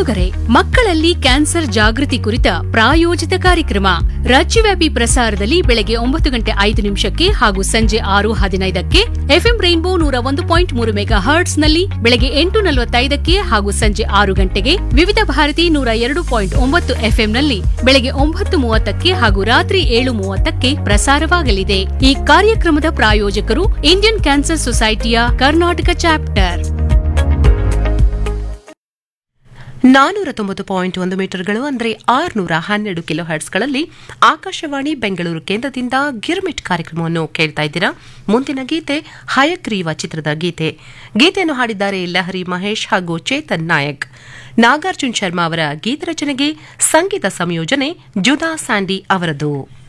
ಕೇಳುಗರೆ ಮಕ್ಕಳಲ್ಲಿ ಕ್ಯಾನ್ಸರ್ ಜಾಗೃತಿ ಕುರಿತ ಪ್ರಾಯೋಜಿತ ಕಾರ್ಯಕ್ರಮ ರಾಜ್ಯವ್ಯಾಪಿ ಪ್ರಸಾರದಲ್ಲಿ ಬೆಳಗ್ಗೆ ಒಂಬತ್ತು ಗಂಟೆ ಐದು ನಿಮಿಷಕ್ಕೆ ಹಾಗೂ ಸಂಜೆ ಆರು ಹದಿನೈದಕ್ಕೆ ಎಫ್ಎಂ ರೈನ್ಬೋ ನೂರ ಒಂದು ಪಾಯಿಂಟ್ ಮೂರು ಮೆಗಾ ಹರ್ಟ್ಸ್ ನಲ್ಲಿ ಬೆಳಗ್ಗೆ ಎಂಟು ನಲವತ್ತೈದಕ್ಕೆ ಹಾಗೂ ಸಂಜೆ ಆರು ಗಂಟೆಗೆ ವಿವಿಧ ಭಾರತಿ ನೂರ ಎರಡು ಪಾಯಿಂಟ್ ಒಂಬತ್ತು ಎಫ್ಎಂ ನಲ್ಲಿ ಬೆಳಗ್ಗೆ ಒಂಬತ್ತು ಮೂವತ್ತಕ್ಕೆ ಹಾಗೂ ರಾತ್ರಿ ಏಳು ಮೂವತ್ತಕ್ಕೆ ಪ್ರಸಾರವಾಗಲಿದೆ ಈ ಕಾರ್ಯಕ್ರಮದ ಪ್ರಾಯೋಜಕರು ಇಂಡಿಯನ್ ಕ್ಯಾನ್ಸರ್ ಸೊಸೈಟಿಯ ಕರ್ನಾಟಕ ಚಾಪ್ಟರ್ ನಾನೂರ ತೊಂಬತ್ತು ಪಾಯಿಂಟ್ ಒಂದು ಮೀಟರ್ಗಳು ಅಂದರೆ ಆರುನೂರ ಹನ್ನೆರಡು ಕಿಲೋ ಹರ್ಟ್ಸ್ಗಳಲ್ಲಿ ಆಕಾಶವಾಣಿ ಬೆಂಗಳೂರು ಕೇಂದ್ರದಿಂದ ಗಿರ್ಮಿಟ್ ಕಾರ್ಯಕ್ರಮವನ್ನು ಕೇಳ್ತಾ ಇದ್ದೀರಾ ಮುಂದಿನ ಗೀತೆ ಹಯಗ್ರೀವ ಚಿತ್ರದ ಗೀತೆ ಗೀತೆಯನ್ನು ಹಾಡಿದ್ದಾರೆ ಲಹರಿ ಮಹೇಶ್ ಹಾಗೂ ಚೇತನ್ ನಾಯಕ್ ನಾಗಾರ್ಜುನ್ ಶರ್ಮಾ ಅವರ ಗೀತ ರಚನೆಗೆ ಸಂಗೀತ ಸಂಯೋಜನೆ ಜುದಾ ಸ್ಯಾಂಡಿ ಅವರದು